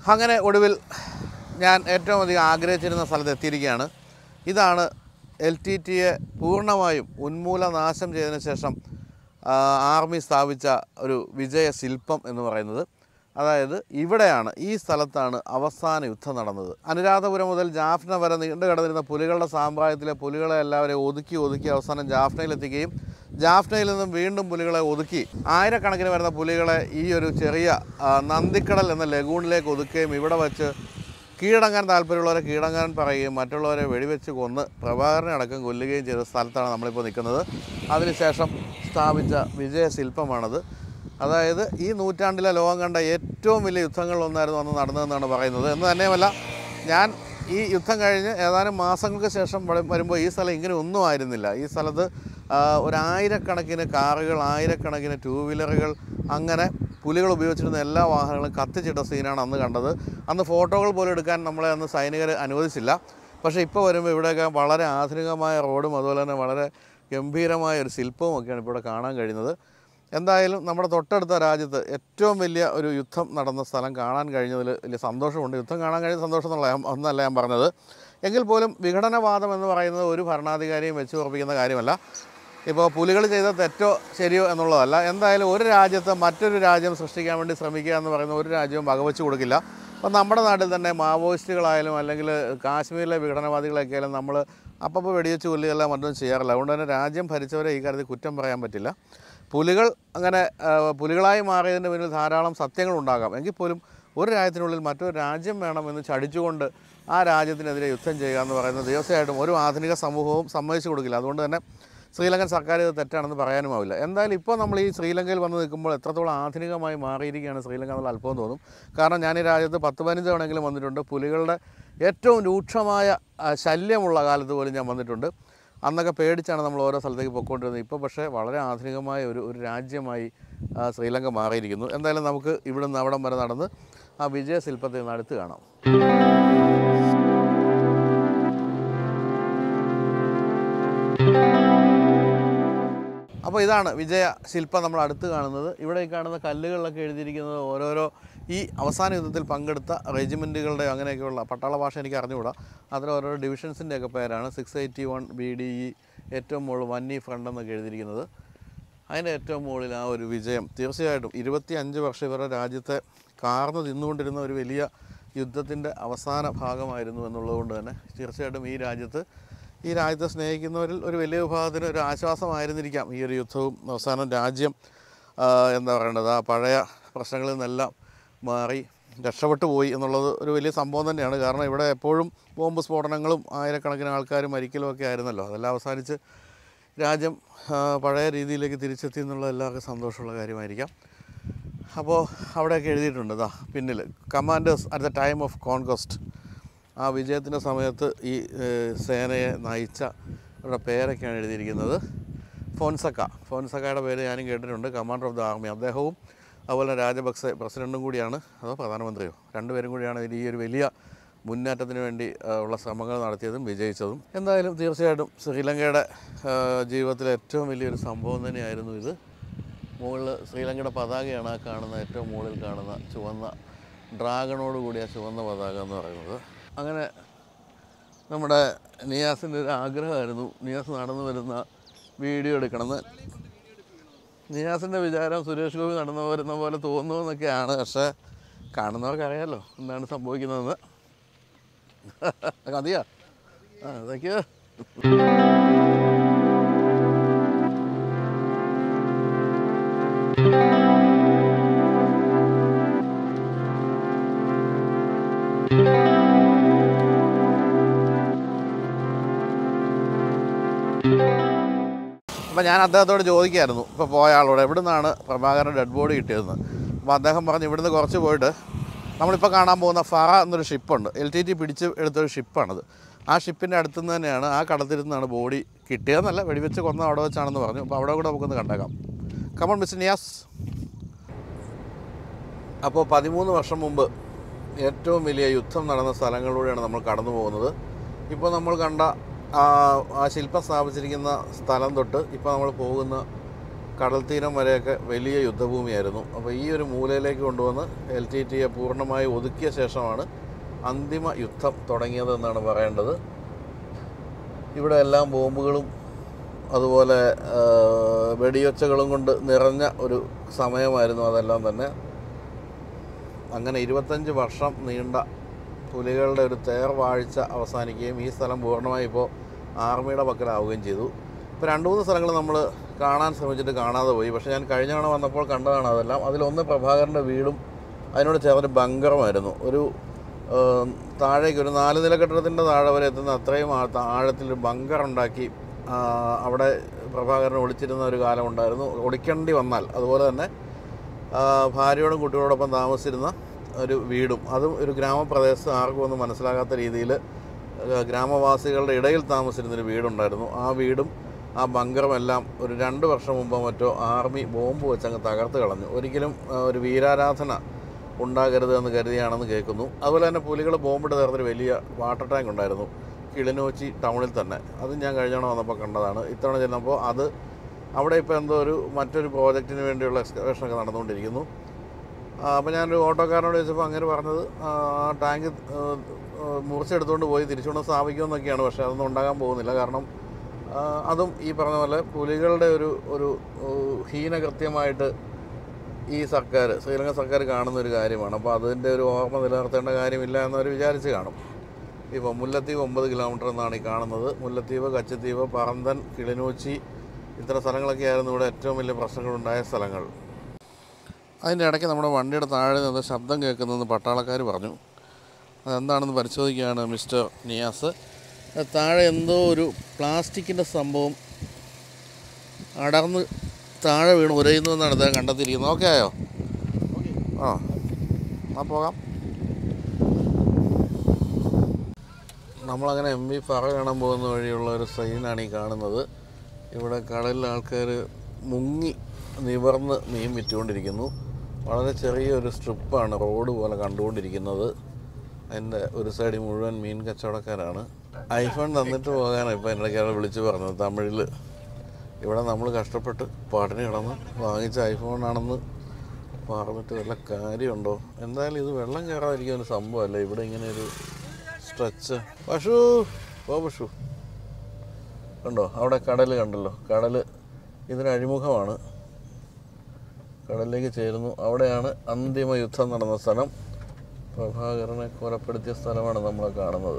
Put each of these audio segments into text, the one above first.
അങ്ങനെ ഒടുവിൽ ഞാൻ ഏറ്റവും അധികം ആഗ്രഹിച്ചിരുന്ന സ്ഥലത്ത് എത്തിയിരിക്കുകയാണ് ഇതാണ് എൽ ടി ടിയെ പൂർണ്ണമായും ഉന്മൂലനാശം ചെയ്തതിന് ശേഷം ആ, ആർമി സ്ഥാപിച്ച ഒരു വിജയ ശില്പം എന്ന് പറയുന്നത് അതായത് ഇവിടെയാണ് ഈ സ്ഥലത്താണ് അവസാന യുദ്ധം നടന്നത് അനുരാധപുരം മുതൽ ജാഫ്ന വരെ നീണ്ടു കിടന്നിരുന്ന പുലികളുടെ സാമ്രാജ്യത്തിലെ പുലികളെ എല്ലാവരെയും ഒതുക്കി ഒതുക്കി അവസാനം ജാഫ്നയിലെത്തിക്കുകയും ജാഫ്നയിൽ നിന്നും വീണ്ടും പുലികളെ ഒതുക്കി ആയിരക്കണക്കിന് വരുന്ന പുലികളെ ഈ ഒരു ചെറിയ ആ, നന്ദിക്കടൽ എന്ന ലഗൂണിലേക്ക് ഒതുക്കുകയും ഇവിടെ വച്ച് കീഴടങ്ങാൻ താല്പര്യമുള്ളവരെ കീഴടങ്ങാൻ പറയുകയും മറ്റുള്ളവരെ വെടിവെച്ച് കൊന്ന് പ്രഭാകരനെ അടക്കം കൊല്ലുകയും ചെയ്ത സ്ഥലത്താണ് നമ്മളിപ്പോൾ നിൽക്കുന്നത് അതിനുശേഷം സ്ഥാപിച്ച വിജയ ശില്പമാണത് അതായത് ഈ നൂറ്റാണ്ടിലെ ലോകം കണ്ട ഏറ്റവും വലിയ യുദ്ധങ്ങളിലൊന്നായിരുന്നു അന്ന് നടന്നതെന്നാണ് പറയുന്നത് എന്ന് തന്നെയുമല്ല ഞാൻ ഈ യുദ്ധം കഴിഞ്ഞ് ഏതാനും മാസങ്ങൾക്ക് ശേഷം വര- വരുമ്പോൾ ഈ സ്ഥലം ഇങ്ങനെ ഒന്നും ആയിരുന്നില്ല ഈ സ്ഥലത്ത് ആ, ഒരായിരക്കണക്കിന് കാറുകൾ ആയിരക്കണക്കിന് ടൂ വീലറുകൾ അങ്ങനെ പുലികൾ ഉപയോഗിച്ചിരുന്ന എല്ലാ വാഹനങ്ങളും കത്തിച്ചിട്ട സീനാണ് അന്ന് കണ്ടത് അന്ന് ഫോട്ടോകൾ പോലും എടുക്കാൻ നമ്മളെ അന്ന് സൈനികർ അനുവദിച്ചില്ല പക്ഷേ ഇപ്പോൾ വരുമ്പോൾ ഇവിടെയൊക്കെ വളരെ ആധുനികമായ റോഡും അതുപോലെ തന്നെ വളരെ ഗംഭീരമായ ഒരു ശില്പവും ഒക്കെയാണ് ഇപ്പോൾ ഇവിടെ കാണാൻ കഴിയുന്നത് എന്തായാലും നമ്മുടെ തൊട്ടടുത്ത രാജ്യത്ത് ഏറ്റവും വലിയ ഒരു യുദ്ധം നടന്ന സ്ഥലം കാണാൻ കഴിഞ്ഞതിൽ വലിയ സന്തോഷമുണ്ട് യുദ്ധം കാണാൻ കഴിഞ്ഞ സന്തോഷം എന്നുള്ള ഞാൻ- ഒന്നല്ല ഞാൻ പറഞ്ഞത് എങ്കിൽ പോലും വിഘടനവാദം എന്ന് പറയുന്നത് ഒരു ഭരണാധികാരിയും വെച്ച് ഉറപ്പിക്കുന്ന കാര്യമല്ല ഇപ്പോൾ പുലികൾ ചെയ്ത തെറ്റോ ശരിയോ എന്നുള്ളതല്ല എന്തായാലും ഒരു രാജ്യത്ത് മറ്റൊരു രാജ്യം സൃഷ്ടിക്കാൻ വേണ്ടി ശ്രമിക്കുക എന്ന് പറയുന്ന ഒരു രാജ്യവും വകവെച്ച് കൊടുക്കില്ല അപ്പം നമ്മുടെ നാട്ടിൽ തന്നെ മാവോയിസ്റ്റുകളായാലും അല്ലെങ്കിൽ കാശ്മീരിലെ വിഘടനവാദികളൊക്കെ ആയാലും നമ്മൾ അപ്പോൾ വെടിവെച്ച് കൊല്ലുകയെല്ലാം മറ്റൊന്നും ചെയ്യാറില്ല അതുകൊണ്ട് തന്നെ രാജ്യം ഭരിച്ചവരെ ഈ കാര്യത്തിൽ കുറ്റം പറയാൻ പറ്റില്ല പുലികൾ അങ്ങനെ ആ, പുലികളായി മാറിയതിൻ്റെ പിന്നിൽ ധാരാളം സത്യങ്ങളുണ്ടാകാം എങ്കിൽ പോലും ഒരു രാജ്യത്തിനുള്ളിൽ മറ്റൊരു രാജ്യം വേണമെന്ന് ചടിച്ചുകൊണ്ട് ആ രാജ്യത്തിനെതിരെ യുദ്ധം ചെയ്യുക എന്ന് പറയുന്നത് തീർച്ചയായിട്ടും ഒരു ആധുനിക സമൂഹവും സമ്മതിച്ചു കൊടുക്കില്ല അതുകൊണ്ട് തന്നെ ശ്രീലങ്കൻ സർക്കാർ ഇത് തെറ്റാണെന്ന് പറയാനുമാവില്ല എന്തായാലും ഇപ്പോൾ നമ്മൾ ഈ ശ്രീലങ്കയിൽ വന്ന് നിൽക്കുമ്പോൾ എത്രത്തോളം ആധുനികമായി മാറിയിരിക്കുകയാണ് ശ്രീലങ്ക എന്നുള്ള അല്പം തോന്നും കാരണം ഞാൻ ഈ രാജ്യത്ത് പത്ത് പതിനഞ്ച് തവണയെങ്കിലും വന്നിട്ടുണ്ട് പുലികളുടെ ഏറ്റവും രൂക്ഷമായ ആ, ശല്യമുള്ള കാലത്ത് പോലും ഞാൻ വന്നിട്ടുണ്ട് അന്നൊക്കെ പേടിച്ചാണ് നമ്മൾ ഓരോ സ്ഥലത്തേക്ക് പൊയ്ക്കൊണ്ടിരുന്നത് ഇപ്പോൾ പക്ഷേ വളരെ ആധുനികമായ ഒരു ഒരു രാജ്യമായി ആ, ശ്രീലങ്ക മാറിയിരിക്കുന്നു എന്തായാലും നമുക്ക് ഇവിടെ നിന്ന് അവിടം വരെ നടന്ന് ആ വിജയ ശില്പത്തെ ഒന്ന് അടുത്ത് കാണാം അപ്പോൾ ഇതാണ് വിജയ ശില്പം നമ്മൾ അടുത്ത് കാണുന്നത് ഇവിടെ ഈ കാണുന്ന കല്ലുകളിലൊക്കെ എഴുതിയിരിക്കുന്നത് ഓരോരോ ഈ അവസാന യുദ്ധത്തിൽ പങ്കെടുത്ത റെജിമെൻറ്റുകളുടെ അങ്ങനെയൊക്കെയുള്ള പട്ടാള ഭാഷ എനിക്ക് അറിഞ്ഞുകൂടാ അതിൽ ഓരോ ഡിവിഷൻസിൻ്റെ ഒക്കെ പേരാണ് six eighty one B D E ഏറ്റവും മുകളിൽ വന്നി ഫ്രണ്ട് എന്നൊക്കെ എഴുതിയിരിക്കുന്നത് അതിൻ്റെ ഏറ്റവും മുകളിൽ ആ ഒരു വിജയം തീർച്ചയായിട്ടും ഇരുപത്തി അഞ്ച് വർഷം ഇവരുടെ രാജ്യത്തെ കാർന്ന് തിന്നുകൊണ്ടിരുന്ന ഒരു വലിയ യുദ്ധത്തിൻ്റെ അവസാന ഭാഗമായിരുന്നു എന്നുള്ളത് കൊണ്ട് തന്നെ തീർച്ചയായിട്ടും ഈ രാജ്യത്ത് ഈ രാജ്യത്തെ സ്നേഹിക്കുന്നവരിൽ ഒരു വലിയ വിഭാഗത്തിന് ഒരു ആശ്വാസമായിരുന്നിരിക്കാം ഈ ഒരു യുദ്ധവും അവസാനം രാജ്യം ആ, എന്താ പറയേണ്ടത് ആ പഴയ പ്രശ്നങ്ങളിൽ നിന്നെല്ലാം മാറി രക്ഷപ്പെട്ടു പോയി എന്നുള്ളത് ഒരു വലിയ സംഭവം തന്നെയാണ് കാരണം ഇവിടെ എപ്പോഴും ബോംബ് സ്ഫോടനങ്ങളും ആയിരക്കണക്കിന് ആൾക്കാർ മരിക്കലും ഒക്കെ ആയിരുന്നല്ലോ അതെല്ലാം അവസാനിച്ച് രാജ്യം ആ, പഴയ രീതിയിലേക്ക് തിരിച്ചെത്തി എന്നുള്ളത് എല്ലാവർക്കും സന്തോഷമുള്ള കാര്യമായിരിക്കാം അപ്പോൾ അവിടെയൊക്കെ എഴുതിയിട്ടുണ്ട് ഇതാ പിന്നിൽ commanders at the time of conquest ആ വിജയത്തിൻ്റെ സമയത്ത് ഈ ഏഹ്, സേനയെ നയിച്ച അവരുടെ പേരൊക്കെയാണ് എഴുതിയിരിക്കുന്നത് ഫോൻസക്ക ഫോൻസക്കയുടെ പേര് ഞാനും കേട്ടിട്ടുണ്ട് കമാൻഡർ ഓഫ് ദ ആർമി അദ്ദേഹവും അതുപോലെ രാജപക്സെ പ്രസിഡൻറ്റും കൂടിയാണ് അതോ പ്രധാനമന്ത്രിയോ രണ്ടുപേരും കൂടിയാണ് ഇതിൽ ഈ ഒരു വലിയ മുന്നേറ്റത്തിന് വേണ്ടി ആ, ഉള്ള ശ്രമങ്ങൾ നടത്തിയതും വിജയിച്ചതും എന്തായാലും തീർച്ചയായിട്ടും ശ്രീലങ്കയുടെ ആ, ജീവിതത്തിലെ ഏറ്റവും വലിയൊരു സംഭവം തന്നെയായിരുന്നു ഇത് മുകളിൽ ശ്രീലങ്കയുടെ പതാകയാണ് ആ കാണുന്ന ഏറ്റവും മുകളിൽ കാണുന്ന ചുവന്ന ഡ്രാഗണോട് കൂടിയ ചുവന്ന പതാക എന്ന് പറയുന്നത് അങ്ങനെ നമ്മുടെ നിയാസിൻ്റെ ഒരു ആഗ്രഹമായിരുന്നു നിയാസ് നടന്നു വരുന്ന വീഡിയോ എടുക്കണമെന്ന് നിയാസിൻ്റെ വിചാരം സുരേഷ് ഗോപി നടന്നു വരുന്ന പോലെ തോന്നുമെന്നൊക്കെയാണ് പക്ഷേ കാണുന്നവർക്കറിയാമല്ലോ എന്താണ് സംഭവിക്കുന്നതെന്ന് മതിയാ ആ അതൊക്കെയോ അപ്പോൾ ഞാൻ അദ്ദേഹത്തോട് ചോദിക്കായിരുന്നു ഇപ്പോൾ പോയ ആളോട് എവിടെ നിന്നാണ് പ്രഭാകരൻ ഡെഡ് ബോഡി കിട്ടിയതെന്ന് അപ്പോൾ അദ്ദേഹം പറഞ്ഞു ഇവിടുന്ന് കുറച്ച് പോയിട്ട് നമ്മളിപ്പോൾ കാണാൻ പോകുന്ന ഫറ എന്നൊരു ഷിപ്പുണ്ട് എൽ ടി ടി പിടിച്ച് എടുത്തൊരു ഷിപ്പാണത് ആ ഷിപ്പിൻ്റെ അടുത്ത് നിന്ന് തന്നെയാണ് ആ കടത്തിരുന്നാണ് ബോഡി കിട്ടിയതെന്നല്ല വെടിവെച്ച് കൊന്ന അവിടെ വെച്ചാണെന്ന് പറഞ്ഞു അപ്പോൾ അവിടെ കൂടെ നമുക്കൊന്ന് കണ്ടേക്കാം കമൺ മിസ്റ്റർ നിയാസ് അപ്പോൾ പതിമൂന്ന് വർഷം മുമ്പ് ഏറ്റവും വലിയ യുദ്ധം നടന്ന സ്ഥലങ്ങളിലൂടെയാണ് നമ്മൾ കടന്നു പോകുന്നത് ഇപ്പോൾ നമ്മൾ കണ്ട ആ ആ ശില്പം സ്ഥാപിച്ചിരിക്കുന്ന സ്ഥലം തൊട്ട് ഇപ്പോൾ നമ്മൾ പോകുന്ന കടൽ തീരം വരെയൊക്കെ വലിയ യുദ്ധഭൂമിയായിരുന്നു അപ്പോൾ ഈ ഒരു മൂലയിലേക്ക് കൊണ്ടുവന്ന് എൽ ടി ടിയെ പൂർണ്ണമായി ഒതുക്കിയ ശേഷമാണ് അന്തിമ യുദ്ധം തുടങ്ങിയതെന്നാണ് പറയേണ്ടത് ഇവിടെ എല്ലാം ബോംബുകളും അതുപോലെ ആ, വെടിയൊച്ചകളും കൊണ്ട് നിറഞ്ഞ ഒരു സമയമായിരുന്നു അതെല്ലാം തന്നെ അങ്ങനെ ഇരുപത്തഞ്ച് വർഷം നീണ്ട പുലികളുടെ ഒരു തേർവാഴ്ച അവസാനിക്കുകയും ഈ സ്ഥലം പൂർണ്ണമായി ഇപ്പോൾ ആർമിയുടെ പക്കലാവുകയും ചെയ്തു ഇപ്പോൾ രണ്ട് മൂന്ന് സ്ഥലങ്ങൾ നമ്മൾ കാണാൻ ശ്രമിച്ചിട്ട് കാണാതെ പോയി പക്ഷേ ഞാൻ കഴിഞ്ഞ തവണ വന്നപ്പോൾ കണ്ടതാണ് അതെല്ലാം അതിലൊന്ന് പ്രഭാകരൻ്റെ വീടും അതിനോട് ചേർന്നൊരു ബങ്കറുമായിരുന്നു ഒരു ആ, താഴേക്ക് ഒരു നാല് നില കെട്ടിടത്തിൻ്റെ താഴെ വരെ എത്തുന്ന അത്രയും ആ- ആഴത്തിലൊരു ബങ്കർ ഉണ്ടാക്കി ആ, അവിടെ പ്രഭാകരൻ ഒളിച്ചിരുന്ന ഒരു കാലം ഉണ്ടായിരുന്നു ഒളിക്കേണ്ടി വന്നാൽ അതുപോലെ തന്നെ ആ, ഭാര്യയോടും കുട്ടികളോടൊപ്പം താമസിച്ചിരുന്ന ഒരു വീടും അതും ഒരു ഗ്രാമപ്രദേശത്ത് ആർക്കും ഒന്നും മനസ്സിലാകാത്ത രീതിയിൽ ഗ്രാമവാസികളുടെ ഇടയിൽ താമസിച്ചിരുന്നൊരു വീടുണ്ടായിരുന്നു ആ വീടും ആ ബങ്കറും എല്ലാം ഒരു രണ്ട് വർഷം മുമ്പോ മറ്റോ ആർമി ബോംബ് വെച്ചങ്ങ് തകർത്ത് കളഞ്ഞു ഒരിക്കലും ആ, ഒരു വീരാരാധന ഉണ്ടാകരുത് എന്ന് കരുതിയാണെന്ന് കേൾക്കുന്നു അതുപോലെ തന്നെ പുലികൾ ബോംബിട്ട് തകർത്തൊരു വലിയ വാട്ടർ ടാങ്ക് ഉണ്ടായിരുന്നു കിളിനോച്ചി ടൗണിൽ തന്നെ അതും ഞാൻ കഴിഞ്ഞ തവണ വന്നപ്പോൾ കണ്ടതാണ് ഇത്തവണ ചെന്നപ്പോൾ അത് അവിടെ ഇപ്പോൾ എന്തോ ഒരു മറ്റൊരു പ്രോജക്റ്റിന് വേണ്ടിയുള്ള എക്സ്കവേഷനൊക്കെ നടന്നുകൊണ്ടിരിക്കുന്നു അപ്പോൾ ഞാനൊരു ഓട്ടോക്കാരനോട് ചോദിച്ചപ്പോൾ അങ്ങനെ പറഞ്ഞത് ആ ആ ടാങ്ക് ആ, ആ, മുറിച്ചെടുത്തുകൊണ്ട് പോയി തിരിച്ചുകൊണ്ട് സ്ഥാപിക്കുമെന്നൊക്കെയാണ് പക്ഷേ അതൊന്നും ഉണ്ടാകാൻ പോകുന്നില്ല കാരണം ആ, അതും ഈ പറഞ്ഞ പോലെ പുലികളുടെ ഒരു ഒരു ഏഹ്, ഹീനകൃത്യമായിട്ട് ഈ സർക്കാർ ശ്രീലങ്ക സർക്കാർ കാണുന്ന ഒരു കാര്യമാണ് അപ്പോൾ അതിൻ്റെ ഒരു ഓർമ്മ നിലനിർത്തേണ്ട കാര്യമില്ല എന്നവർ വിചാരിച്ച് കാണും ഇപ്പോൾ മുല്ലത്തീവ് ഒമ്പത് കിലോമീറ്റർ എന്നാണ് ഈ കാണുന്നത് മുല്ലത്തീവ് കച്ചത്തീവ് പറന്തൻ കിളിനൂച്ചി ഇത്തരം സ്ഥലങ്ങളൊക്കെ ആയിരുന്നു ഇവിടെ ഏറ്റവും വലിയ പ്രശ്നങ്ങളുണ്ടായ സ്ഥലങ്ങൾ അതിൻ്റെ ഇടയ്ക്ക് നമ്മുടെ വണ്ടിയുടെ താഴെ നിന്ന് ശബ്ദം കേൾക്കുന്നതെന്ന് പട്ടാളക്കാർ പറഞ്ഞു അതെന്താണെന്ന് പരിശോധിക്കുകയാണ് മിസ്റ്റർ നിയാസ് അത് താഴെ എന്തോ ഒരു പ്ലാസ്റ്റിക്കിൻ്റെ സംഭവം അടർന്ന് താഴെ വീണ് ഉരയുന്നു എന്നാണ് അദ്ദേഹം കണ്ടെത്തിയിരിക്കുന്നത് ഓക്കെ ആയോ ആ എന്നാൽ പോകാം നമ്മളങ്ങനെ എം വി ഫറ കാണാൻ പോകുന്ന വഴിയുള്ള ഒരു സൈനാണ് ഈ കാണുന്നത് ഇവിടെ കടലിൽ ആൾക്കാർ മുങ്ങി നിവർന്ന് മീൻ വിറ്റുകൊണ്ടിരിക്കുന്നു വളരെ ചെറിയൊരു സ്ട്രിപ്പാണ് റോഡ് പോലെ കണ്ടുകൊണ്ടിരിക്കുന്നത് അതിൻ്റെ ഒരു സൈഡിൽ മുഴുവൻ മീൻ കച്ചവടക്കാരാണ് ഐഫോൺ തന്നിട്ട് പോകാനാണ് ഇപ്പോൾ എൻ്റെ ഇടയ്ക്ക് വിളിച്ച് പറഞ്ഞത് തമിഴിൽ ഇവിടെ നമ്മൾ കഷ്ടപ്പെട്ട് പാട്ടിന് കിടന്ന് വാങ്ങിച്ച ഐഫോണാണെന്ന് പറഞ്ഞിട്ട് വല്ല കാര്യമുണ്ടോ എന്തായാലും ഇത് വെള്ളം കയറാതിരിക്കുന്ന ഒരു സംഭവമല്ല ഇവിടെ ഇങ്ങനെ ഒരു സ്ട്രെച്ച് പശു ഓ പശു കണ്ടോ അവിടെ കടൽ കണ്ടല്ലോ കടൽ ഇതിന് അഴിമുഖമാണ് കടലിലേക്ക് ചേരുന്നു അവിടെയാണ് അന്തിമ യുദ്ധം നടന്ന സ്ഥലം പ്രഭാകരനെ കൊലപ്പെടുത്തിയ സ്ഥലമാണ് നമ്മൾ കാണുന്നത്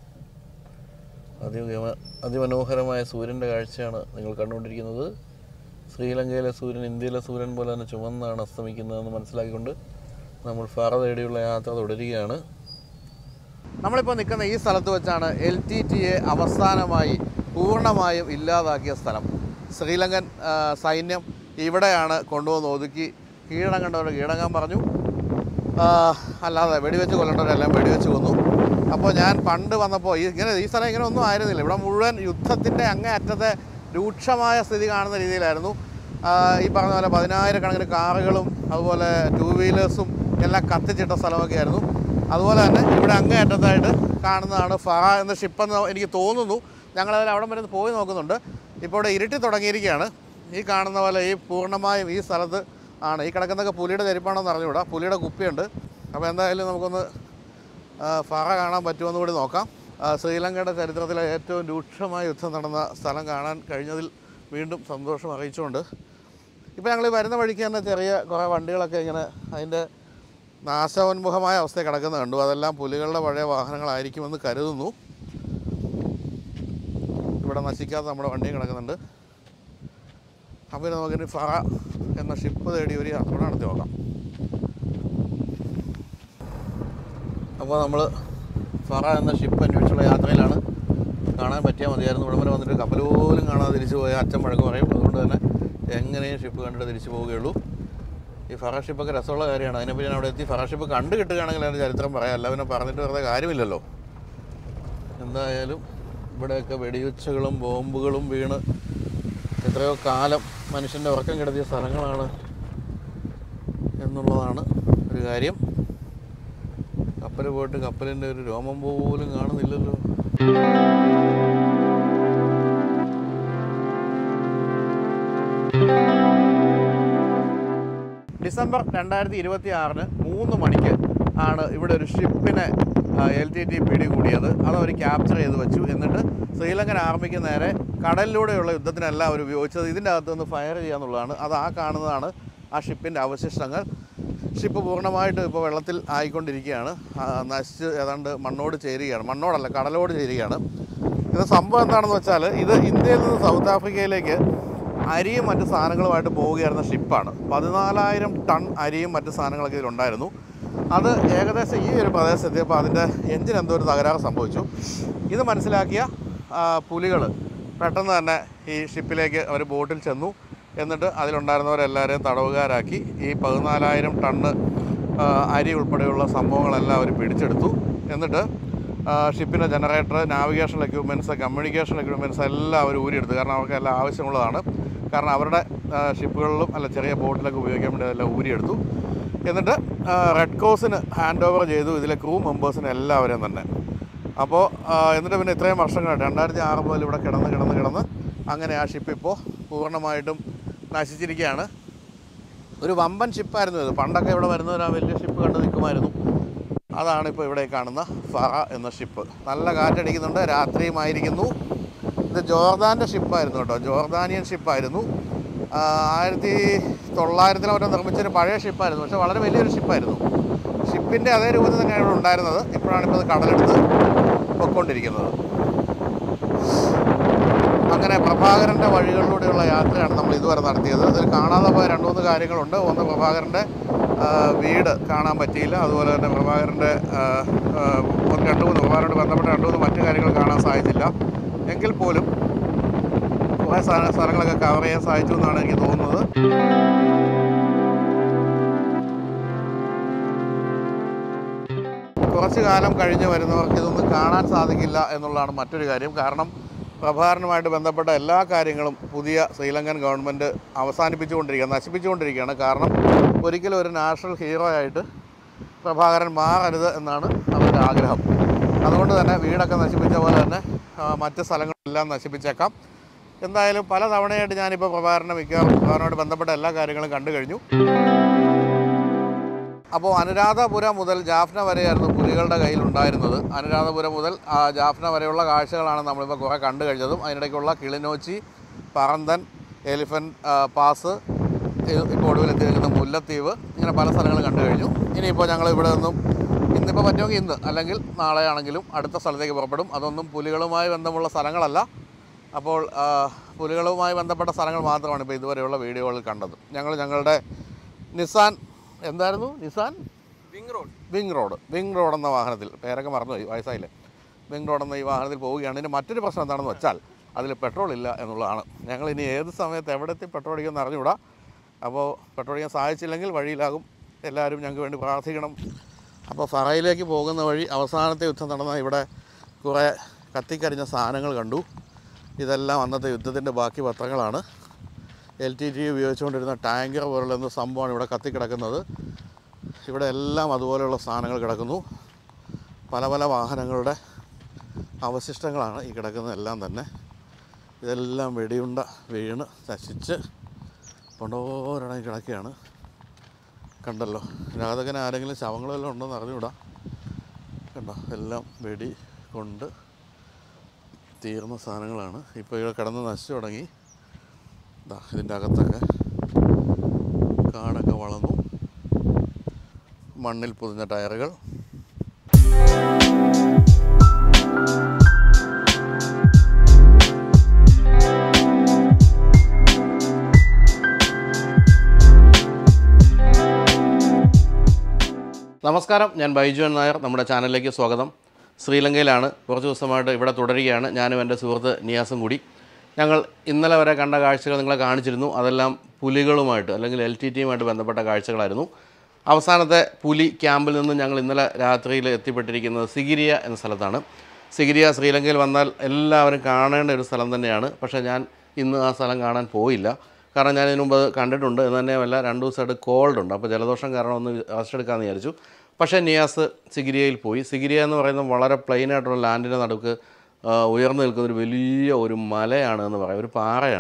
അതിമ അതിമനോഹരമായ സൂര്യൻ്റെ കാഴ്ചയാണ് നിങ്ങൾ കണ്ടുകൊണ്ടിരിക്കുന്നത് ശ്രീലങ്കയിലെ സൂര്യൻ ഇന്ത്യയിലെ സൂര്യൻ പോലെ തന്നെ ചുവന്നാണ് അസ്തമിക്കുന്നതെന്ന് മനസ്സിലാക്കിക്കൊണ്ട് നമ്മൾ ഫറ തേടിയുള്ള യാത്ര തുടരുകയാണ് നമ്മളിപ്പോൾ നിൽക്കുന്ന ഈ സ്ഥലത്ത് വെച്ചാണ് എൽ ടി ടി എ അവസാനമായി പൂർണ്ണമായും ഇല്ലാതാക്കിയ സ്ഥലം ശ്രീലങ്കൻ ആ, സൈന്യം ഇവിടെയാണ് കൊണ്ടുവന്ന് ഒതുക്കി കീഴടങ്ങേണ്ടവർ കീഴടങ്ങാൻ പറഞ്ഞു ആ, അല്ലാതെ വെടിവെച്ച് കൊല്ലേണ്ടവരെല്ലാം വെടിവെച്ച് കൊന്നു അപ്പോൾ ഞാൻ പണ്ട് വന്നപ്പോൾ ഈ ഇങ്ങനെ ഈ സ്ഥലം ഇങ്ങനെ ഒന്നും ആയിരുന്നില്ല ഇവിടെ മുഴുവൻ യുദ്ധത്തിൻ്റെ അങ്ങേ അറ്റത്തെ രൂക്ഷമായ സ്ഥിതി കാണുന്ന രീതിയിലായിരുന്നു ആ, ഈ പറഞ്ഞ പോലെ പതിനായിരക്കണക്കിന് കാറുകളും അതുപോലെ ടൂ വീലേഴ്സും എല്ലാം കത്തിച്ചിട്ട സ്ഥലമൊക്കെ ആയിരുന്നു അതുപോലെ തന്നെ ഇവിടെ അങ്ങേ അറ്റത്തായിട്ട് കാണുന്നതാണ് ഫറ എന്ന ഷിപ്പെന്ന് എനിക്ക് തോന്നുന്നു ഞങ്ങളതിൽ അവിടെ വരെ ഒന്ന് പോയി നോക്കുന്നുണ്ട് ഇപ്പോൾ ഇവിടെ ഇരുട്ടി തുടങ്ങിയിരിക്കുകയാണ് ഈ കാണുന്ന പോലെ ഈ പൂർണ്ണമായും ഈ സ്ഥലത്ത് ആണ് ഈ കിടക്കുന്നതൊക്കെ പുലിയുടെ ചരിപ്പാണെന്ന് അറിഞ്ഞുകൂടാ പുലിയുടെ കുപ്പിയുണ്ട് അപ്പോൾ എന്തായാലും നമുക്കൊന്ന് ആ, ഫറ കാണാൻ പറ്റുമെന്ന് കൂടി നോക്കാം ആ, ശ്രീലങ്കയുടെ ചരിത്രത്തിലെ ഏറ്റവും രൂക്ഷമായ യുദ്ധം നടന്ന സ്ഥലം കാണാൻ കഴിഞ്ഞതിൽ വീണ്ടും സന്തോഷം അറിയിച്ചുകൊണ്ട് ഇപ്പോൾ ഞങ്ങൾ ഈ വരുന്ന വഴിക്ക് തന്നെ ചെറിയ കുറേ വണ്ടികളൊക്കെ ഇങ്ങനെ അതിൻ്റെ നാശോന്മുഖമായ അവസ്ഥയിൽ കിടക്കുന്നത് കണ്ടു അതെല്ലാം പുലികളുടെ പഴയ വാഹനങ്ങളായിരിക്കുമെന്ന് കരുതുന്നു ഇവിടെ നശിക്കാത്ത നമ്മുടെ വണ്ടിയും കിടക്കുന്നുണ്ട് അപ്പോൾ ഇനി നമുക്കിനി ഫറ എന്ന ഷിപ്പ് തേടി ഒരു യാത്ര നടത്തി നോക്കാം അപ്പോൾ നമ്മൾ ഫറ എന്ന ഷിപ്പ് അന്വേഷിച്ചുള്ള യാത്രയിലാണ് കാണാൻ പറ്റിയാൽ മതിയായിരുന്നു ഇവിടെ വരെ വന്നിട്ട് കപ്പൽ പോലും കാണാതെ തിരിച്ചു പോയ അച്ഛൻ വഴക്ക് പറയും അതുകൊണ്ട് തന്നെ എങ്ങനെയും ഷിപ്പ് കണ്ടിട്ട് തിരിച്ചു പോവുകയുള്ളൂ ഈ ഫറ ഷിപ്പൊക്കെ രസമുള്ള കാര്യമാണ് അതിനെപ്പറ്റി ഞാൻ അവിടെ എത്തി ഫറ ഷിപ്പ് കണ്ടു കിട്ടുകയാണെങ്കിൽ അതിൻ്റെ ചരിത്രം പറയാം അല്ല പിന്നെ പറഞ്ഞിട്ട് വെറുതെ കാര്യമില്ലല്ലോ എന്തായാലും ഇവിടെയൊക്കെ വെടിയുച്ചകളും ബോംബുകളും വീണ് എത്രയോ കാലം മനുഷ്യൻ്റെ ഉറക്കം കിടത്തിയ സ്ഥലങ്ങളാണ് എന്നുള്ളതാണ് ഒരു കാര്യം കപ്പൽ പോയിട്ട് കപ്പലിൻ്റെ ഒരു രോമം പോലും കാണുന്നില്ലല്ലോ ഡിസംബർ രണ്ടായിരത്തി ഇരുപത്തി ആറിന് മൂന്ന് മണിക്ക് ആണ് ഇവിടെ ഒരു ഷിപ്പിനെ എൽ ടി ടി പിടികൂടിയത് അത് അവർ ക്യാപ്ചർ ചെയ്ത് വെച്ചു എന്നിട്ട് ശ്രീലങ്കൻ ആർമിക്ക് നേരെ കടലിലൂടെയുള്ള യുദ്ധത്തിനല്ല അവർ ഉപയോഗിച്ചത് ഇതിൻ്റെ അകത്ത് നിന്ന് ഫയർ ചെയ്യാന്നുള്ളതാണ് അത് ആ കാണുന്നതാണ് ആ ഷിപ്പിൻ്റെ അവശിഷ്ടങ്ങൾ ഷിപ്പ് പൂർണ്ണമായിട്ട് ഇപ്പോൾ വെള്ളത്തിൽ ആയിക്കൊണ്ടിരിക്കുകയാണ് ആ, നശിച്ച് ഏതാണ്ട് മണ്ണോട് ചേരുകയാണ് മണ്ണോടല്ല കടലോട് ചേരുകയാണ് ഇത് സംഭവം എന്താണെന്ന് വെച്ചാൽ ഇത് ഇന്ത്യയിൽ നിന്ന് സൗത്ത് ആഫ്രിക്കയിലേക്ക് അരിയും മറ്റ് സാധനങ്ങളുമായിട്ട് പോവുകയായിരുന്ന ഷിപ്പാണ് പതിനാലായിരം ടൺ അരിയും മറ്റ് സാധനങ്ങളൊക്കെ ഇതിലുണ്ടായിരുന്നു അത് ഏകദേശം ഈ ഒരു പ്രദേശത്തെത്തിയപ്പോൾ അതിൻ്റെ എഞ്ചിൻ എന്തോ ഒരു തകരാറ് സംഭവിച്ചു ഇത് മനസ്സിലാക്കിയ പുലികൾ പെട്ടെന്ന് തന്നെ ഈ ഷിപ്പിലേക്ക് അവർ ബോട്ടിൽ ചെന്നു എന്നിട്ട് അതിലുണ്ടായിരുന്നവരെല്ലാവരെയും തടവുകാരാക്കി ഈ പതിനാലായിരം ടണ്ണ് ആ, അരി ഉൾപ്പെടെയുള്ള സംഭവങ്ങളെല്ലാം അവർ പിടിച്ചെടുത്തു എന്നിട്ട് ആ, ഷിപ്പിൻ്റെ generator navigation equipments communication equipments എല്ലാം അവർ ഊരിയെടുത്തു കാരണം അവർക്ക് എല്ലാം ആവശ്യമുള്ളതാണ് കാരണം അവരുടെ ആ, ഷിപ്പുകളിലും അല്ല ചെറിയ ബോട്ടിലൊക്കെ ഉപയോഗിക്കാൻ വേണ്ടി അതെല്ലാം ഊരിയെടുത്തു എന്നിട്ട് ആ, റെഡ് ക്രോസിന് ഹാൻഡ് ഓവർ ചെയ്തു ഇതിലെ ക്രൂ മെമ്പേഴ്സിന് എല്ലാവരെയും തന്നെ അപ്പോൾ ആ, എന്നിട്ട് പിന്നെ ഇത്രയും വർഷങ്ങളായിട്ട് രണ്ടായിരത്തി ആറ് മുതൽ ഇവിടെ കിടന്ന് കിടന്ന് കിടന്ന് അങ്ങനെ ആ ഷിപ്പ് ഇപ്പോൾ പൂർണ്ണമായിട്ടും നശിച്ചിരിക്കുകയാണ് ഒരു വമ്പൻ ഷിപ്പായിരുന്നു ഇത് പണ്ടൊക്കെ ഇവിടെ വരുന്നവർ ആ വലിയ ഷിപ്പ് കണ്ട് നിൽക്കുമായിരുന്നു അതാണ് ഇപ്പോൾ ഇവിടെ കാണുന്ന ഫറ എന്ന ഷിപ്പ് നല്ല കാറ്റടിക്കുന്നുണ്ട് രാത്രിയുമായിരിക്കുന്നു ഇത് ജോർദാൻ്റെ ഷിപ്പായിരുന്നു കേട്ടോ ജോർദാനിയൻ ഷിപ്പായിരുന്നു ആ, ആയിരത്തി തൊള്ളായിരത്തിലോ മറ്റോ നിർമ്മിച്ചൊരു പഴയ ഷിപ്പായിരുന്നു പക്ഷേ വളരെ വലിയൊരു ഷിപ്പായിരുന്നു ഷിപ്പിൻ്റെ അതേ രൂപത്തിൽ തന്നെയാണ് ഇവിടെ ഉണ്ടായിരുന്നത് ഇപ്പോഴാണ് ഇപ്പോൾ ഇത് കടലെടുത്ത് പൊയ്ക്കൊണ്ടിരിക്കുന്നത് അങ്ങനെ പ്രഭാകരൻ്റെ വഴികളിലൂടെയുള്ള യാത്രയാണ് നമ്മൾ ഇതുവരെ നടത്തിയത് അതിൽ കാണാതെ പോയ രണ്ട് മൂന്ന് കാര്യങ്ങളുണ്ട് ഒന്ന് പ്രഭാകരൻ്റെ ആ, വീട് കാണാൻ പറ്റിയില്ല അതുപോലെ തന്നെ പ്രഭാകരൻ്റെ ആ, ആ, ഒന്ന് രണ്ട് മൂന്ന് പ്രഭാകരനോട് ബന്ധപ്പെട്ട രണ്ട് മൂന്ന് മറ്റു കാര്യങ്ങൾ കാണാൻ സാധിച്ചില്ല എങ്കിൽ പോലും കുറേ സ്ഥല സ്ഥലങ്ങളൊക്കെ കവർ ചെയ്യാൻ സാധിച്ചു എന്നാണ് എനിക്ക് തോന്നുന്നത് കുറച്ച് കാലം കഴിഞ്ഞ് വരുന്നവർക്ക് ഇതൊന്നും കാണാൻ സാധിക്കില്ല എന്നുള്ളതാണ് മറ്റൊരു കാര്യം കാരണം പ്രഭാകരനുമായിട്ട് ബന്ധപ്പെട്ട എല്ലാ കാര്യങ്ങളും പുതിയ ശ്രീലങ്കൻ ഗവൺമെൻറ് അവസാനിപ്പിച്ചുകൊണ്ടിരിക്കുകയാണ് നശിപ്പിച്ചുകൊണ്ടിരിക്കുകയാണ് കാരണം ഒരിക്കലും ഒരു നാഷണൽ ഹീറോ ആയിട്ട് പ്രഭാകരൻ മാറരുത് എന്നാണ് അവരുടെ ആഗ്രഹം അതുകൊണ്ട് തന്നെ വീടൊക്കെ നശിപ്പിച്ച പോലെ തന്നെ ആ, മറ്റ് സ്ഥലങ്ങളെല്ലാം നശിപ്പിച്ചേക്കാം എന്തായാലും പല തവണയായിട്ട് ഞാനിപ്പോൾ പ്രഭാകരനെ മിക്കവാറും പ്രഭാകരനോട് ബന്ധപ്പെട്ട എല്ലാ കാര്യങ്ങളും കണ്ടു കഴിഞ്ഞു അപ്പോൾ അനുരാധപുരം മുതൽ ജാഫ്ന വരെയായിരുന്നു പുലികളുടെ കയ്യിലുണ്ടായിരുന്നത് അനുരാധപുരം മുതൽ ആ, ജാഫ്ന വരെയുള്ള കാഴ്ചകളാണ് നമ്മളിപ്പോൾ കുറേ കണ്ടു കഴിഞ്ഞതും അതിനിടയ്ക്കുള്ള കിളിനോച്ചി പറന്തൻ എലിഫൻറ്റ് ആ, പാസ് ഇ- ഇപ്പോൾ ഒടുവിൽ എത്തി നിൽക്കുന്ന മുല്ലത്തീവ് ഇങ്ങനെ പല സ്ഥലങ്ങളും കണ്ടു കഴിഞ്ഞു ഇനിയിപ്പോൾ ഞങ്ങൾ ഇവിടെ നിന്നും ഇന്നിപ്പോൾ പറ്റുമെങ്കിൽ ഇന്ന് അല്ലെങ്കിൽ നാളെ ആണെങ്കിലും അടുത്ത സ്ഥലത്തേക്ക് പുറപ്പെടും അതൊന്നും പുലികളുമായി ബന്ധമുള്ള സ്ഥലങ്ങളല്ല അപ്പോൾ ആ, പുലികളുമായി ബന്ധപ്പെട്ട സ്ഥലങ്ങൾ മാത്രമാണ് ഇപ്പോൾ ഇതുവരെയുള്ള വീഡിയോകളിൽ കണ്ടത് ഞങ്ങൾ ഞങ്ങളുടെ നിസാൻ എന്തായിരുന്നു Nissan wingroad wingroad wingroad എന്ന വാഹനത്തിൽ പേരൊക്കെ മറന്നുപോയി വയസ്സായില്ലേ വിങ് റോഡ് എന്ന ഈ വാഹനത്തിൽ പോവുകയാണ് ഇതിൻ്റെ മറ്റൊരു പ്രശ്നം എന്താണെന്ന് വെച്ചാൽ അതിൽ പെട്രോൾ ഇല്ല എന്നുള്ളതാണ് ഞങ്ങൾ ഇനി ഏത് സമയത്ത് എവിടെ എത്തി പെട്രോൾ അടിക്കുമെന്ന് അറിഞ്ഞുകൂടാ അപ്പോൾ പെട്രോൾ അടിക്കാൻ സാധിച്ചില്ലെങ്കിൽ വഴിയിലാകും എല്ലാവരും ഞങ്ങൾക്ക് വേണ്ടി പ്രാർത്ഥിക്കണം അപ്പോൾ ഫറയിലേക്ക് പോകുന്ന വഴി അവസാനത്തെ യുദ്ധം നടന്ന ഇവിടെ കുറേ കത്തിക്കരിഞ്ഞ സാധനങ്ങൾ കണ്ടു ഇതെല്ലാം അന്നത്തെ യുദ്ധത്തിൻ്റെ ബാക്കി പത്രങ്ങളാണ് എൽ ടി ടി ഉപയോഗിച്ചുകൊണ്ടിരുന്ന ടാങ്കർ പോലുള്ള എന്ന സംഭവമാണ് ഇവിടെ കത്തിക്കിടക്കുന്നത് ഇവിടെ എല്ലാം അതുപോലെയുള്ള സാധനങ്ങൾ കിടക്കുന്നു പല പല വാഹനങ്ങളുടെ അവശിഷ്ടങ്ങളാണ് ഈ കിടക്കുന്നതെല്ലാം തന്നെ ഇതെല്ലാം വെടിയുണ്ട വീണ് നശിച്ച് കൊണ്ടോരണി കിടക്കുകയാണ് കണ്ടല്ലോ രാധകന് ആരെങ്കിലും ശവങ്ങൾ വല്ലതും ഉണ്ടോയെന്ന് അറിഞ്ഞുകൂടാ കണ്ടോ എല്ലാം വെടി കൊണ്ട് തീർന്ന സാധനങ്ങളാണ് ഇപ്പോൾ ഇവിടെ കിടന്ന് നശിച്ചു തുടങ്ങി ദാ ഇതിൻ്റെ അകത്തൊക്കെ കാടൊക്കെ വളർന്നു മണ്ണിൽ പൊതിഞ്ഞ ടയറുകൾ നമസ്കാരം ഞാൻ ബൈജുവൻ നായർ നമ്മുടെ ചാനലിലേക്ക് സ്വാഗതം ശ്രീലങ്കയിലാണ് കുറച്ച് ദിവസമായിട്ട് ഇവിടെ തുടരുകയാണ് ഞാനും എൻ്റെ സുഹൃത്ത് നിയാസും കൂടി ഞങ്ങൾ ഇന്നലെ വരെ കണ്ട കാഴ്ചകൾ നിങ്ങളെ കാണിച്ചിരുന്നു അതെല്ലാം പുലികളുമായിട്ട് അല്ലെങ്കിൽ എൽ ടി ടിയുമായിട്ട് ബന്ധപ്പെട്ട കാഴ്ചകളായിരുന്നു അവസാനത്തെ പുലി ക്യാമ്പിൽ നിന്ന് ഞങ്ങൾ ഇന്നലെ രാത്രിയിൽ എത്തിപ്പെട്ടിരിക്കുന്നത് സിഗിരിയ എന്ന സ്ഥലത്താണ് സിഗിരിയ ശ്രീലങ്കയിൽ വന്നാൽ എല്ലാവരും കാണേണ്ട ഒരു സ്ഥലം തന്നെയാണ് പക്ഷേ ഞാൻ ഇന്ന് ആ സ്ഥലം കാണാൻ പോയില്ല കാരണം ഞാൻ ഇതിനു മുമ്പ് അത് കണ്ടിട്ടുണ്ട് എന്ന് തന്നെയുമല്ല രണ്ട് ദിവസമായിട്ട് കോൾഡ് ഉണ്ട് അപ്പോൾ ജലദോഷം കാരണം ഒന്ന് റെസ്റ്റ് എടുക്കാമെന്ന് വിചാരിച്ചു പക്ഷേ നിയാസ് സിഗിരിയയിൽ പോയി സിഗിരിയ എന്ന് പറയുന്നത് വളരെ പ്ലെയിൻ ആയിട്ടുള്ള ലാൻഡിൻ്റെ നടുക്ക് ആ, ഉയർന്നു നിൽക്കുന്ന ഒരു വലിയ ഒരു മലയാണ് എന്ന് പറയാം ഒരു പാറയാണ്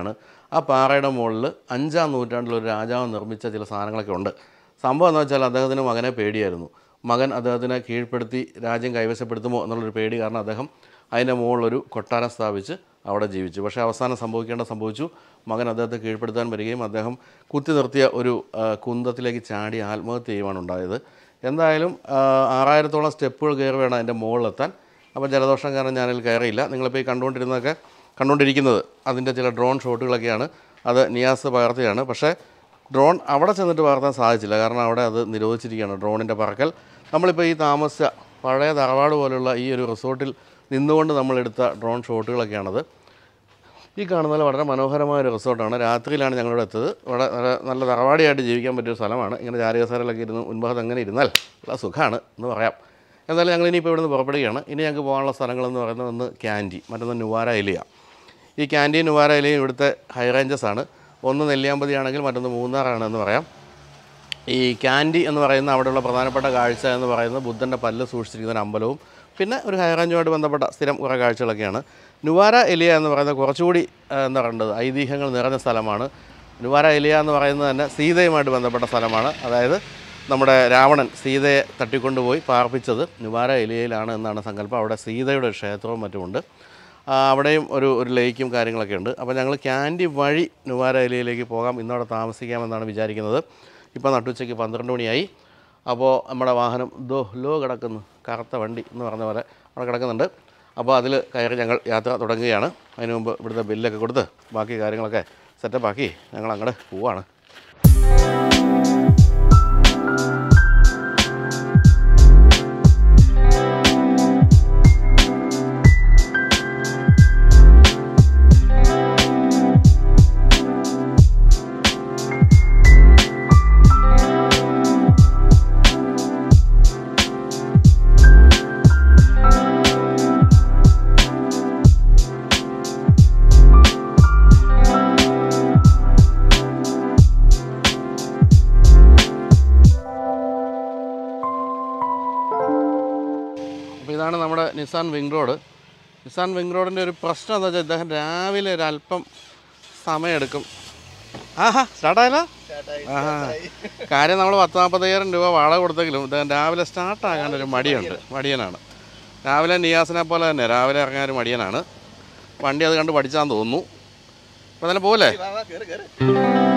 ആ പാറയുടെ മുകളിൽ അഞ്ചാം നൂറ്റാണ്ടിൽ ഒരു രാജാവ് നിർമ്മിച്ച ചില സാധനങ്ങളൊക്കെ ഉണ്ട് സംഭവം എന്ന് വെച്ചാൽ അദ്ദേഹത്തിന് മകനെ പേടിയായിരുന്നു മകൻ അദ്ദേഹത്തിനെ കീഴ്പ്പെടുത്തി രാജ്യം കൈവശപ്പെടുത്തുമോ എന്നുള്ളൊരു പേടി കാരണം അദ്ദേഹം അതിൻ്റെ മുകളിലൊരു കൊട്ടാരം സ്ഥാപിച്ച് അവിടെ ജീവിച്ചു പക്ഷേ അവസാനം സംഭവിക്കേണ്ട സംഭവിച്ചു മകൻ അദ്ദേഹത്തെ കീഴ്പ്പെടുത്താൻ വരികയും അദ്ദേഹം കുത്തി നിർത്തിയ ഒരു ആ, കുന്തത്തിലേക്ക് ചാടി ആത്മഹത്യ ചെയ്യുവാണ് ഉണ്ടായത് എന്തായാലും ആ, ആറായിരത്തോളം സ്റ്റെപ്പുകൾ കയറി വേണം അതിൻ്റെ മുകളിലെത്താൻ അപ്പോൾ ജലദോഷം കാരണം ഞാനതിൽ കയറിയില്ല നിങ്ങളിപ്പോൾ ഈ കണ്ടുകൊണ്ടിരുന്നതൊക്കെ കണ്ടുകൊണ്ടിരിക്കുന്നത് അതിൻ്റെ ചില ഡ്രോൺ ഷോട്ടുകളൊക്കെയാണ് അത് നിയാസ് പകർത്തിയാണ് പക്ഷേ ഡ്രോൺ അവിടെ ചെന്നിട്ട് പകർത്താൻ സാധിച്ചില്ല കാരണം അവിടെ അത് നിരോധിച്ചിരിക്കുകയാണ് ഡ്രോണിൻ്റെ പറക്കൽ നമ്മളിപ്പോൾ ഈ താമസിച്ച പഴയ തറവാട് പോലുള്ള ഈ ഒരു റിസോർട്ടിൽ നിന്നുകൊണ്ട് നമ്മളെടുത്ത ഡ്രോൺ ഷോട്ടുകളൊക്കെയാണത് ഈ കാണുന്നത് വളരെ മനോഹരമായ ഒരു റിസോർട്ടാണ് രാത്രിയിലാണ് ഞങ്ങളിവിടെ എത്തത് ഇവിടെ നല്ല നല്ല തറവാടിയായിട്ട് ജീവിക്കാൻ പറ്റിയ ഒരു സ്ഥലമാണ് ഇങ്ങനെ ജാലികസാരയിലൊക്കെ ഇരുന്ന് മുൻഭാഗത്ത് അങ്ങനെ ഇരുന്നാൽ നല്ല സുഖമാണ് എന്ന് പറയാം എന്തായാലും ഞങ്ങൾ ഇനിയിപ്പോൾ ഇവിടുന്ന് പുറപ്പെടുകയാണ് ഇനി ഞങ്ങൾക്ക് പോകാനുള്ള സ്ഥലങ്ങളെന്ന് പറയുന്നത് ഒന്ന് ക്യാൻറ്റി മറ്റൊന്ന് നുവാര എലിയ ഈ ക്യാൻറ്റീൻ നുവാര എലിയും ഇവിടുത്തെ ഹൈ റേഞ്ചസ് ആണ് ഒന്ന് നെല്ലിയാമ്പതി ആണെങ്കിൽ മറ്റൊന്ന് മൂന്നാറാണ് എന്ന് പറയാം ഈ ക്യാൻഡി എന്ന് പറയുന്ന അവിടെയുള്ള പ്രധാനപ്പെട്ട കാഴ്ച എന്ന് പറയുന്നത് ബുദ്ധൻ്റെ പല്ല് സൂക്ഷിച്ചിരിക്കുന്ന ഒരു അമ്പലവും പിന്നെ ഒരു ഹൈറേഞ്ചുമായിട്ട് ബന്ധപ്പെട്ട സ്ഥിരം കുറേ കാഴ്ചകളൊക്കെയാണ് നുവാര എലിയ എന്ന് പറയുന്നത് കുറച്ചുകൂടി ആ, എന്താ പറയേണ്ടത് ഐതിഹ്യങ്ങൾ നിറഞ്ഞ സ്ഥലമാണ് നുവാര എലിയ എന്ന് പറയുന്നത് തന്നെ സീതയുമായിട്ട് ബന്ധപ്പെട്ട സ്ഥലമാണ് അതായത് നമ്മുടെ രാവണൻ സീതയെ തട്ടിക്കൊണ്ടുപോയി പാർപ്പിച്ചത് നുവാര എലിയയിലാണ് എന്നാണ് സങ്കല്പം അവിടെ സീതയുടെ ഒരു ക്ഷേത്രവും മറ്റുമുണ്ട് ആ, അവിടെയും ഒരു ഒരു ലേക്കും കാര്യങ്ങളൊക്കെ ഉണ്ട് അപ്പോൾ ഞങ്ങൾ ക്യാൻഡി വഴി നുവാര എലിയയിലേക്ക് പോകാം ഇന്നവിടെ താമസിക്കാമെന്നാണ് വിചാരിക്കുന്നത് ഇപ്പോൾ നട്ടുച്ചയ്ക്ക് പന്ത്രണ്ട് മണിയായി അപ്പോൾ നമ്മുടെ വാഹനം ദോ ലോ കിടക്കുന്നു കറുത്ത വണ്ടി എന്ന് പറഞ്ഞ പോലെ അവിടെ കിടക്കുന്നുണ്ട് അപ്പോൾ അതിൽ കയറി ഞങ്ങൾ യാത്ര തുടങ്ങുകയാണ് അതിന് മുമ്പ് ഇവിടുത്തെ ബില്ലൊക്കെ കൊടുത്ത് ബാക്കി കാര്യങ്ങളൊക്കെ സെറ്റപ്പാക്കി ഞങ്ങൾ അങ്ങോട്ട് പോവാണ് അപ്പോൾ ഇതാണ് നമ്മുടെ നിസാൻ വിങ് റോഡ് നിസാൻ വിങ് റോഡിൻ്റെ ഒരു പ്രശ്നം എന്താ വെച്ചാൽ ഇദ്ദേഹം രാവിലെ ഒരു അല്പം സമയമെടുക്കും ആഹാ സ്റ്റാർട്ടായല്ലോ ആഹാ കാര്യം നമ്മൾ പത്ത് നാൽപ്പത്തയ്യായിരം രൂപ വാടക കൊടുത്തെങ്കിലും ഇദ്ദേഹം രാവിലെ സ്റ്റാർട്ടാകാൻ ഒരു മടിയുണ്ട് മടിയനാണ് രാവിലെ നിയാസിനെ പോലെ തന്നെ രാവിലെ ഇറങ്ങാൻ ഒരു മടിയനാണ് വണ്ടി അത് കണ്ട് പഠിച്ചാന്ന് തോന്നുന്നു അപ്പോൾ തന്നെ പോലെ വാ, വാ, കേറ്, കേറ്.